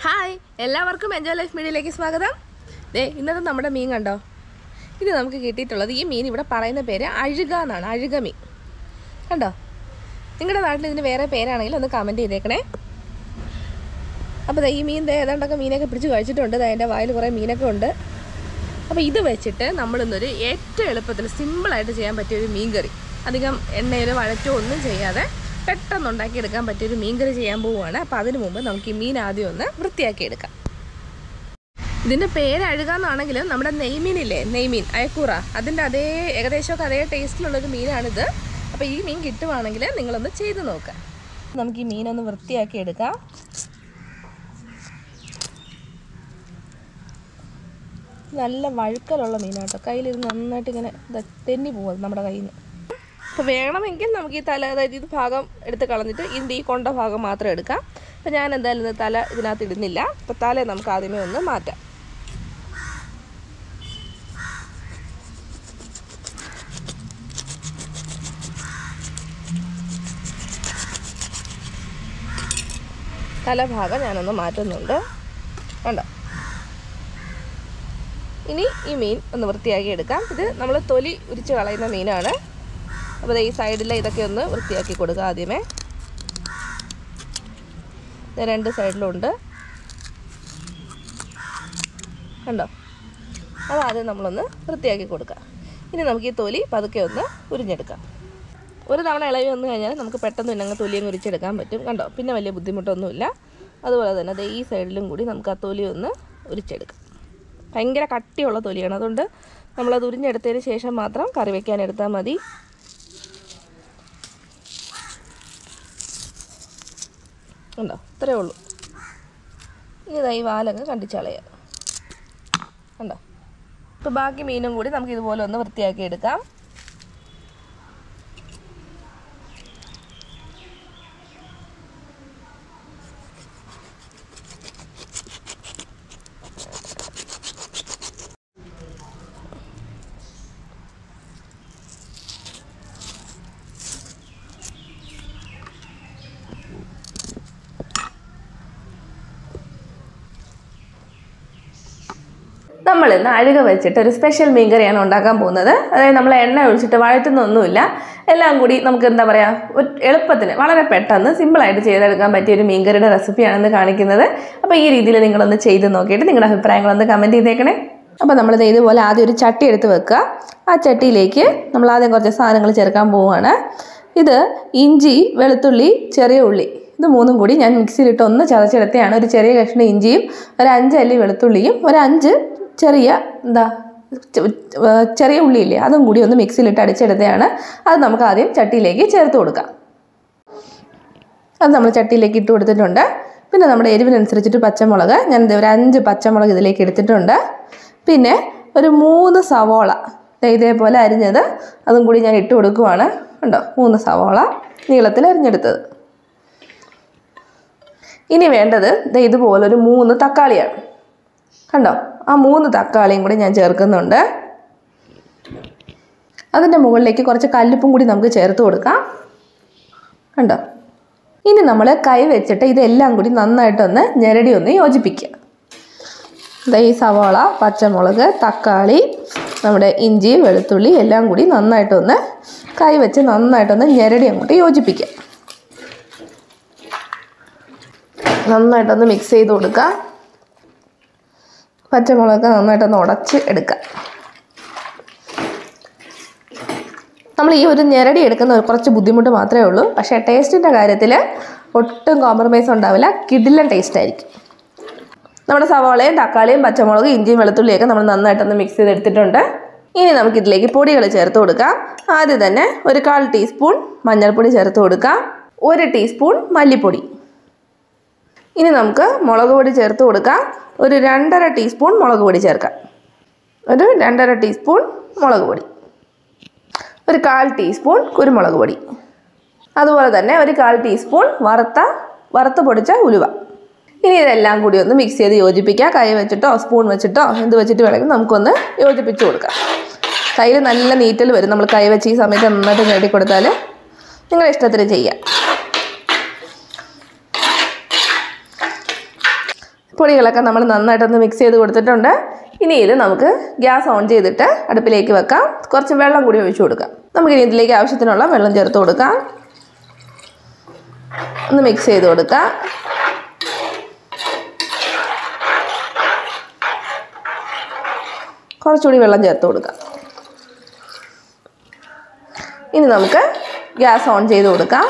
hi എല്ലാവർക്കും enjoy life മീഡിയയിലേക്ക് സ്വാഗതം ദേ ഇന്നത്തെ നമ്മുടെ മീൻ കണ്ടോ ഇത് നമുക്ക് കിട്ടിയിട്ടുള്ളത് ഈ മീൻ ഇവിടെ പറയുന്ന പേര് അഴുക എന്നാണ് അഴുക മീൻ കണ്ടോ നിങ്ങളുടെ നാട്ടിൽ ഇതിന് വേറെ പേരാണെങ്കിൽ ഒന്ന് കമൻറ്റ് ചെയ്തേക്കണേ അപ്പോൾ ദേ ഈ മീൻ ദേ ഏതാണ്ടൊക്കെ മീനൊക്കെ പിടിച്ച് കഴിച്ചിട്ടുണ്ട് ദേ അതിൻ്റെ വായിൽ കുറേ മീനൊക്കെ ഉണ്ട് അപ്പോൾ ഇത് വെച്ചിട്ട് നമ്മളിന്നൊരു ഏറ്റവും എളുപ്പത്തിൽ സിമ്പിളായിട്ട് ചെയ്യാൻ പറ്റിയൊരു മീൻ കറി അധികം എണ്ണയിൽ വഴറ്റോ ഒന്നും ചെയ്യാതെ പെട്ടെന്ന് ഉണ്ടാക്കിയെടുക്കാൻ പറ്റിയൊരു മീൻ കറി ചെയ്യാൻ പോവുകയാണ് അപ്പോൾ അതിന് മുമ്പ് നമുക്ക് ഈ മീൻ ആദ്യം ഒന്ന് വൃത്തിയാക്കി എടുക്കാം ഇതിൻ്റെ പേര് അഴുകാന്നാണെങ്കിലും നമ്മുടെ നെയ്മീനില്ലേ നെയ്മീൻ അയക്കൂറ അതിൻ്റെ അതേ ഏകദേശമൊക്കെ അതേ ടേസ്റ്റിലുള്ളൊരു മീനാണിത് അപ്പോൾ ഈ മീൻ കിട്ടുവാണെങ്കിൽ നിങ്ങളൊന്ന് ചെയ്ത് നോക്കുക നമുക്ക് ഈ മീനൊന്ന് വൃത്തിയാക്കി എടുക്കാം നല്ല വഴുക്കലുള്ള മീനാട്ടോ കയ്യിലിരുന്ന് നന്നായിട്ട് ഇങ്ങനെ ദാ തെന്നി പോകും നമ്മുടെ കയ്യിൽ നിന്ന് അപ്പോൾ വേണമെങ്കിൽ നമുക്ക് ഈ തല അതായത് ഇത് ഭാഗം എടുത്ത് കളഞ്ഞിട്ട് ഇതിൻ്റെ ഈ കൊണ്ട ഭാഗം മാത്രം എടുക്കാം അപ്പോൾ ഞാൻ എന്തായാലും ഇത് തല ഇതിനകത്ത് ഇടുന്നില്ല അപ്പോൾ തല നമുക്ക് ആദ്യമേ ഒന്ന് മാറ്റാം തലഭാഗം ഞാനൊന്ന് മാറ്റുന്നുണ്ട് കണ്ടോ ഇനി ഈ മീൻ ഒന്ന് വൃത്തിയാക്കി എടുക്കാം ഇത് നമ്മൾ തൊലി ഉരിച്ച് കളയുന്ന മീനാണ് അപ്പോൾ ഈ സൈഡിലെ ഇതൊക്കെ ഒന്ന് വൃത്തിയാക്കി കൊടുക്കുക ആദ്യമേ ഇത് രണ്ട് സൈഡിലും ഉണ്ട് കണ്ടോ അത് ആദ്യം നമ്മളൊന്ന് വൃത്തിയാക്കി കൊടുക്കുക ഇനി നമുക്ക് ഈ തൊലി പതുക്കെ ഒന്ന് ഉരിഞ്ഞെടുക്കാം ഒരു തവണ ഇളവി വന്നു കഴിഞ്ഞാൽ നമുക്ക് പെട്ടെന്ന് തന്നെ അങ്ങ് തൊലിയും ഉരിച്ചെടുക്കാൻ പറ്റും കണ്ടോ പിന്നെ വലിയ ബുദ്ധിമുട്ടൊന്നുമില്ല അതുപോലെ തന്നെ ദേ ഈ സൈഡിലും കൂടി നമുക്ക് ആ തൊലി ഒന്ന് ഉരിച്ചെടുക്കാം ഭയങ്കര കട്ടിയുള്ള തൊലിയാണ് അതുകൊണ്ട് നമ്മളത് ഉരിഞ്ഞെടുത്തതിന് ശേഷം മാത്രം കറി വയ്ക്കാൻ എടുത്താൽ മതി ഉണ്ടോ ഇത്രയേ ഉള്ളൂ ഇനി ഇതാ ഈ വാലങ്ങ് കണ്ടിച്ചളയാം കണ്ടോ ഇപ്പോൾ ബാക്കി മീനും കൂടി നമുക്ക് ഇതുപോലെ ഒന്ന് വൃത്തിയാക്കി എടുക്കാം നമ്മൾ ഇന്ന് അഴുക വെച്ചിട്ട് ഒരു സ്പെഷ്യൽ മീൻ കറിയാണ് ഉണ്ടാക്കാൻ പോകുന്നത് അതായത് നമ്മൾ എണ്ണ ഒഴിച്ചിട്ട് വഴറ്റുന്നൊന്നുമില്ല എല്ലാം കൂടി നമുക്ക് എന്താ പറയുക ഒരു എളുപ്പത്തിന് വളരെ പെട്ടെന്ന് സിമ്പിളായിട്ട് ചെയ്തെടുക്കാൻ പറ്റിയ ഒരു മീൻകറിയുടെ റെസിപ്പിയാണെന്ന് കാണിക്കുന്നത് അപ്പോൾ ഈ രീതിയിൽ നിങ്ങളൊന്ന് ചെയ്ത് നോക്കിയിട്ട് നിങ്ങളുടെ അഭിപ്രായങ്ങളൊന്ന് കമൻറ്റ് ചെയ്തേക്കണേ അപ്പോൾ നമ്മളിത് ഇതുപോലെ ആദ്യം ഒരു ചട്ടി എടുത്ത് വെക്കുക ആ ചട്ടിയിലേക്ക് നമ്മൾ ആദ്യം കുറച്ച് സാധനങ്ങൾ ചേർക്കാൻ പോവുകയാണ് ഇത് ഇഞ്ചി വെളുത്തുള്ളി ചെറിയ ഉള്ളി ഇത് മൂന്നും കൂടി ഞാൻ മിക്സിയിലിട്ട് ഒന്ന് ചതച്ചെടുത്തതാണ് ഒരു ചെറിയ കഷ്ണം ഇഞ്ചിയും ഒരു അഞ്ച് അല്ലി വെളുത്തുള്ളിയും ഒരു അഞ്ച് ചെറിയ എന്താ ചെ- ഏർ ചെറിയ ഉള്ളിയില്ലേ അതും കൂടി ഒന്ന് മിക്സിയിലിട്ട് അടിച്ചെടുത്തതാണ് അത് നമുക്ക് ആദ്യം ചട്ടിയിലേക്ക് ചേർത്ത് കൊടുക്കാം അത് നമ്മൾ ചട്ടിയിലേക്ക് ഇട്ട് കൊടുത്തിട്ടുണ്ട് പിന്നെ നമ്മുടെ എരിവിനനുസരിച്ചിട്ട് പച്ചമുളക് ഞാൻ ദേ ഒരു അഞ്ച് പച്ചമുളക് ഇതിലേക്ക് എടുത്തിട്ടുണ്ട് പിന്നെ ഒരു മൂന്ന് സവോള ദേ ഇതേപോലെ അരിഞ്ഞത് അതും കൂടി ഞാൻ ഇട്ട് കൊടുക്കുവാണ് ഉണ്ടോ മൂന്ന് സവോള നീളത്തിൽ അരിഞ്ഞെടുത്തത് ഇനി വേണ്ടത് ദേ ഇതുപോലൊരു മൂന്ന് തക്കാളിയാണ് കണ്ടോ ആ മൂന്ന് തക്കാളിയും കൂടി ഞാൻ ചേർക്കുന്നുണ്ട് അതിൻ്റെ മുകളിലേക്ക് കുറച്ച് കല്ലുപ്പും കൂടി നമുക്ക് ചേർത്ത് കൊടുക്കാം കണ്ടോ ഇനി നമ്മൾ കൈ വെച്ചിട്ട് ഇതെല്ലാം കൂടി നന്നായിട്ടൊന്ന് ഞെരടി ഒന്ന് യോജിപ്പിക്കുക ദേ ഈ സവാള പച്ചമുളക് തക്കാളി നമ്മുടെ ഇഞ്ചി വെളുത്തുള്ളി എല്ലാം കൂടി നന്നായിട്ടൊന്ന് കൈ വെച്ച് നന്നായിട്ടൊന്ന് ഞെരടി അങ്ങോട്ട് യോജിപ്പിക്കുക നന്നായിട്ടൊന്ന് മിക്സ് ചെയ്ത് കൊടുക്കുക പച്ചമുളക് നന്നായിട്ടൊന്ന് ഉടച്ച് എടുക്കുക നമ്മൾ ഈ ഒരു ഞെരടി എടുക്കുന്ന ഒരു കുറച്ച് ബുദ്ധിമുട്ട് മാത്രമേ ഉള്ളൂ പക്ഷേ ടേസ്റ്റിൻ്റെ കാര്യത്തിൽ ഒട്ടും കോംപ്രമൈസ് ഉണ്ടാവില്ല കിടിലൻ ടേസ്റ്റ് ആയിരിക്കും നമ്മുടെ സവാളയും തക്കാളിയും പച്ചമുളകും ഇഞ്ചിയും വെളുത്തുള്ളിയൊക്കെ നമ്മൾ നന്നായിട്ടൊന്ന് മിക്സ് ചെയ്തെടുത്തിട്ടുണ്ട് ഇനി നമുക്കിതിലേക്ക് പൊടികൾ ചേർത്ത് കൊടുക്കാം ആദ്യം തന്നെ ഒരു കാൽ ടീസ്പൂൺ മഞ്ഞൾപ്പൊടി ചേർത്ത് കൊടുക്കാം ഒരു ടീസ്പൂൺ മല്ലിപ്പൊടി ഇനി നമുക്ക് മുളക് പൊടി ചേർത്ത് കൊടുക്കാം ഒരു രണ്ടര ടീസ്പൂൺ മുളക് പൊടി ചേർക്കാം ഒരു രണ്ടര ടീസ്പൂൺ മുളക് പൊടി ഒരു കാൽ ടീസ്പൂൺ കുരുമുളക് പൊടി അതുപോലെ തന്നെ ഒരു കാൽ ടീസ്പൂൺ വറുത്ത വറുത്ത് പൊടിച്ച ഉലുവ ഇനി ഇതെല്ലാം കൂടി ഒന്ന് മിക്സ് ചെയ്ത് യോജിപ്പിക്കുക കൈ വെച്ചിട്ടോ സ്പൂൺ വെച്ചിട്ടോ എന്ത് വെച്ചിട്ട് വേണമെങ്കിലും നമുക്കൊന്ന് യോജിപ്പിച്ച് കൊടുക്കാം കയ്യിൽ നല്ല നീറ്റൽ വരും നമ്മൾ കൈ വെച്ച് ഈ സമയത്ത് നന്നായിട്ട് നേടി കൊടുത്താൽ നിങ്ങളുടെ ഇഷ്ടത്തിന് ചെയ്യാം പൊടികളൊക്കെ നമ്മൾ നന്നായിട്ടൊന്ന് മിക്സ് ചെയ്ത് കൊടുത്തിട്ടുണ്ട് ഇനി ഇത് നമുക്ക് ഗ്യാസ് ഓൺ ചെയ്തിട്ട് അടുപ്പിലേക്ക് വെക്കാം കുറച്ച് വെള്ളം കൂടി ഒഴിച്ചു കൊടുക്കാം നമുക്കിനി ഇതിലേക്ക് ആവശ്യത്തിനുള്ള വെള്ളം ചേർത്ത് കൊടുക്കാം ഒന്ന് മിക്സ് ചെയ്ത് കൊടുക്കാം കുറച്ചുകൂടി വെള്ളം ചേർത്ത് കൊടുക്കാം ഇനി നമുക്ക് ഗ്യാസ് ഓൺ ചെയ്ത് കൊടുക്കാം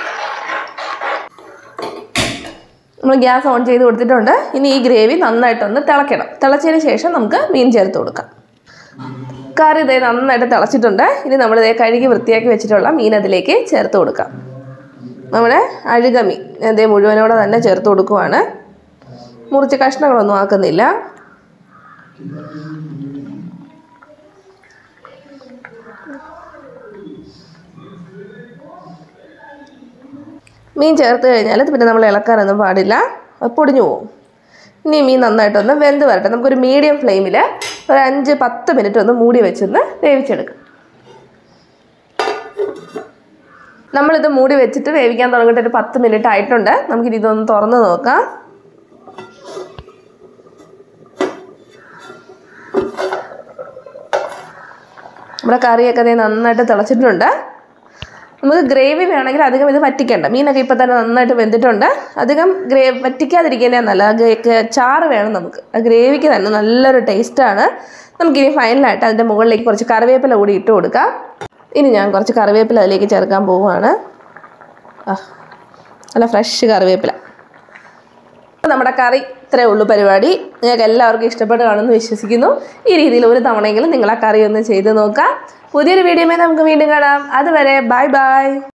നമ്മൾ ഗ്യാസ് ഓൺ ചെയ്ത് കൊടുത്തിട്ടുണ്ട് ഇനി ഈ ഗ്രേവി നന്നായിട്ടൊന്ന് തിളയ്ക്കണം തിളച്ചതിന് ശേഷം നമുക്ക് മീൻ ചേർത്ത് കൊടുക്കാം കറി ഇതേ നന്നായിട്ട് തിളച്ചിട്ടുണ്ട് ഇനി നമ്മൾ ഇതേ കഴുകി വൃത്തിയാക്കി വെച്ചിട്ടുള്ള മീൻ അതിലേക്ക് ചേർത്ത് കൊടുക്കാം നമ്മുടെ അഴുക മീൻ അതേ മുഴുവനോടെ തന്നെ ചേർത്ത് കൊടുക്കുവാണ് മുറിച്ച് കഷ്ണങ്ങളൊന്നും ആക്കുന്നില്ല മീൻ ചേർത്ത് കഴിഞ്ഞാൽ പിന്നെ നമ്മൾ ഇളക്കാനൊന്നും പാടില്ല അത് പൊടിഞ്ഞു പോകും ഇനി മീൻ നന്നായിട്ടൊന്ന് വെന്ത് വരട്ടെ നമുക്കൊരു മീഡിയം ഫ്ലെയിമിൽ ഒരു അഞ്ച് പത്ത് മിനിറ്റ് ഒന്ന് മൂടി വെച്ചൊന്ന് വേവിച്ചെടുക്കാം നമ്മളിത് മൂടി വെച്ചിട്ട് വേവിക്കാൻ തുടങ്ങിയിട്ട് ഒരു പത്ത് മിനിറ്റ് ആയിട്ടുണ്ട് നമുക്കിനി ഇതൊന്ന് തുറന്ന് നോക്കാം നമ്മുടെ കറിയൊക്കെ ദേ നന്നായിട്ട് തിളച്ചിട്ടുണ്ട് നമുക്ക് ഗ്രേവി വേണമെങ്കിൽ അധികം ഇത് വറ്റിക്കണ്ട മീനൊക്കെ ഇപ്പം തന്നെ നന്നായിട്ട് വെന്തിട്ടുണ്ട് അധികം ഗ്രേ വറ്റിക്കാതിരിക്കുന്നതേ നല്ല ചാറ് വേണം നമുക്ക് ആ ഗ്രേവിക്ക് തന്നെ നല്ലൊരു ടേസ്റ്റാണ് നമുക്കിനി ഫൈനലായിട്ട് അതിൻ്റെ മുകളിലേക്ക് കുറച്ച് കറിവേപ്പില കൂടി ഇട്ട് കൊടുക്കാം ഇനി ഞാൻ കുറച്ച് കറിവേപ്പില അതിലേക്ക് ചേർക്കാൻ പോവുകയാണ് ആ നല്ല ഫ്രഷ് കറിവേപ്പില അപ്പോൾ നമ്മുടെ കറി ഇത്രയേ ഉള്ളൂ പരിപാടി നിങ്ങൾക്ക് എല്ലാവർക്കും ഇഷ്ടപ്പെട്ട് കാണുമെന്ന് വിശ്വസിക്കുന്നു ഈ രീതിയിൽ ഒരു തവണയെങ്കിലും നിങ്ങൾ ആ കറി ഒന്ന് ചെയ്ത് നോക്കാം പുതിയൊരു വീഡിയോമേ നമുക്ക് വീണ്ടും കാണാം അതുവരെ ബൈ ബൈ